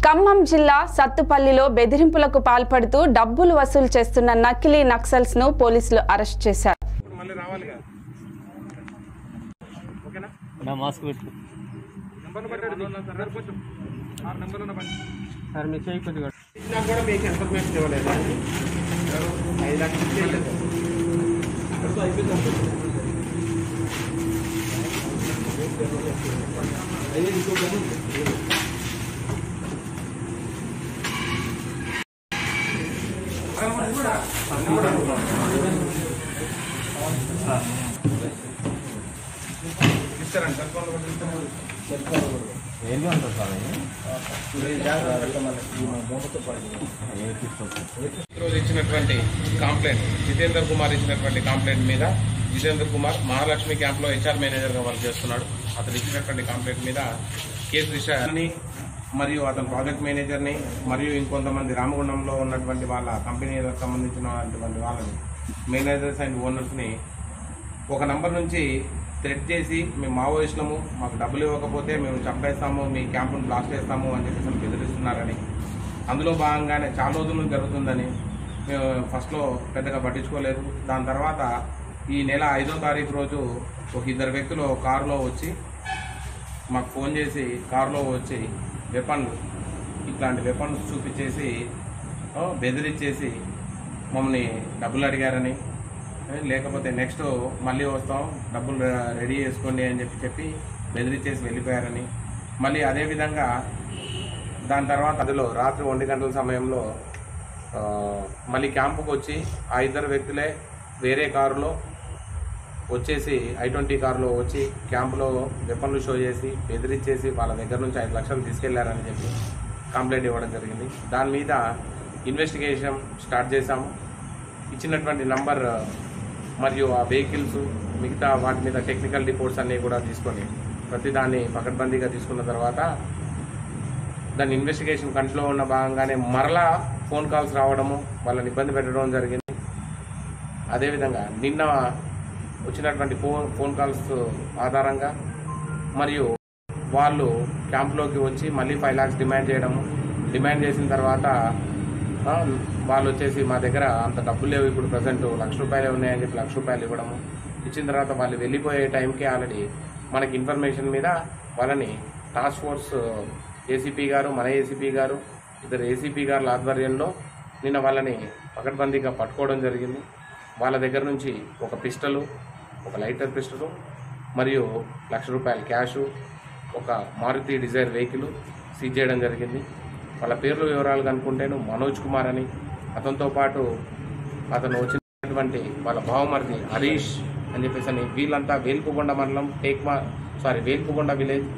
ఖమ్మం జిల్లా సత్తుపల్లిలో బెదిరింపులకు పాల్పడుతూ డబ్బులు వసూలు చేస్తున్న నకిలీ నక్సల్స్ ను పోలీసులు అరెస్ట్ చేశారు ఇప్పుడు మళ్ళీ రావాలి కదా ఓకేనా నా మాస్క్ పెట్టు నెంబర్లు పట్టాడు సార్ కొంచెం ఆరు నెంబర్లు ఉన్న పని సార్ మీ చేయి కొద్దిగా ఇచ్చినా కూడా మీకు ఇన్ఫర్మేషన్ ఇవ్వలేదు ఐదు లక్షలు ఇచ్చేయలేదు ఇస్తారండి సెల్ ఫోన్లు కూడా ఇస్తారు. ఏంటి ఉంటుంది సార్ ఈరోజు ఇచ్చినటువంటి కంప్లైంట్ జితేందర్ కుమార్ ఇచ్చినటువంటి కంప్లైంట్ మీద జితేందర్ కుమార్ మహాలక్ష్మి క్యాంప్ లో హెచ్ఆర్ మేనేజర్ గా వర్క్ చేస్తున్నాడు అతను ఇచ్చినటువంటి కంప్లైంట్ మీద కేసు రిజిస్టర్ మరియు అతని ప్రాజెక్ట్ మేనేజర్ ని మరియు ఇంకొంతమంది రామగుండంలో ఉన్నటువంటి వాళ్ళ కంపెనీలకు సంబంధించినటువంటి వాళ్ళని మేనేజర్స్ అండ్ ఓనర్స్ ని ఒక నంబర్ నుంచి థ్రెట్ చేసి మేము మావోయిస్టులము మాకు డబ్బులు ఇవ్వకపోతే మేము చంపేస్తాము మీ క్యాంపును బ్లాస్ట్ చేస్తాము అని చెప్పేసి వాళ్ళు బెదిరిస్తున్నారని అందులో భాగంగానే చాలా రోజుల నుంచి జరుగుతుందని మేము ఫస్ట్లో పెద్దగా పట్టించుకోలేదు దాని తర్వాత ఈ నెల ఐదో తారీఖు రోజు ఒక ఇద్దరు వ్యక్తులు కారులో వచ్చి మాకు ఫోన్ చేసి కారులో వచ్చి వెపన్ ఇట్లాంటి వెపన్స్ చూపించేసి ఓ, బెదిరించేసి మమ్మల్ని డబ్బులు అడిగారని ఏ, లేకపోతే నెక్స్ట్ మళ్ళీ వస్తాం డబ్బులు రె- రెడీ చేసుకోండి అని చెప్పి చెప్పి బెదిరించేసి వెళ్ళిపోయారని మళ్ళీ అదే విధంగా దాని తర్వాత అందులో రాత్రి ఒంటి గంటల సమయంలో ఆ, మళ్ళీ క్యాంపుకు వచ్చి ఆ ఇద్దరు వ్యక్తులే వేరే కారులో వచ్చేసి ఐ ట్వంటీ కారులో వచ్చి క్యాంపులో వెపన్లు షో చేసి బెదిరించేసి వాళ్ళ దగ్గర నుంచి ఐదు లక్షలు తీసుకెళ్లారని చెప్పి కంప్లైంట్ ఇవ్వడం జరిగింది దాని మీద ఇన్వెస్టిగేషన్ స్టార్ట్ చేశాము ఇచ్చినటువంటి నంబర్ మరియు ఆ వెహికల్స్ మిగతా వాటి మీద టెక్నికల్ రిపోర్ట్స్ అన్నీ కూడా తీసుకొని ప్రతి దాన్ని పకడ్బందీగా తీసుకున్న తర్వాత దాని ఇన్వెస్టిగేషన్ కంట్లో ఉన్న భాగంగానే మరలా ఫోన్ కాల్స్ రావడము వాళ్ళని ఇబ్బంది పెట్టడం జరిగింది అదేవిధంగా నిన్న వచ్చినటువంటి ఫోన్ ఫోన్ కాల్స్ ఆధారంగా మరియు వాళ్ళు క్యాంప్లోకి వచ్చి మళ్ళీ ఫైవ్ లాక్స్ డిమాండ్ చేయడము డిమాండ్ చేసిన తర్వాత ఆ, వాళ్ళు వచ్చేసి మా దగ్గర అంత డబ్బులు లేవు ఇప్పుడు ప్రజెంట్ లక్ష రూపాయలే ఉన్నాయని చెప్పి లక్ష రూపాయలు ఇవ్వడము ఇచ్చిన తర్వాత వాళ్ళు వెళ్ళిపోయే టైంకి ఆల్రెడీ మనకి ఇన్ఫర్మేషన్ మీద వాళ్ళని టాస్క్ ఫోర్స్ ఏసీపీ గారు మన ఏసీపీ గారు ఇద్దరు ఏసీపీ గారుల ఆధ్వర్యంలో నిన్న వాళ్ళని పకడ్బందీగా పట్టుకోవడం జరిగింది వాళ్ళ దగ్గర నుంచి ఒక పిస్టలు ఒక లైటర్ పిస్టలు మరియు లక్ష రూపాయల క్యాషు ఒక మారుతి డిజైర్ వెహికల్ సీజ్ చేయడం జరిగింది వాళ్ళ పేర్లు వివరాలు కనుక్కుంటేను మనోజ్ కుమార్ అని అతనితో పాటు అతను వచ్చినటువంటి వాళ్ళ భావమరిది హరీష్ అని చెప్పేసి అని వీళ్ళంతా వేల్కుబొండ మండలం టేక్మా సారీ వేల్కుబొండ విలేజ్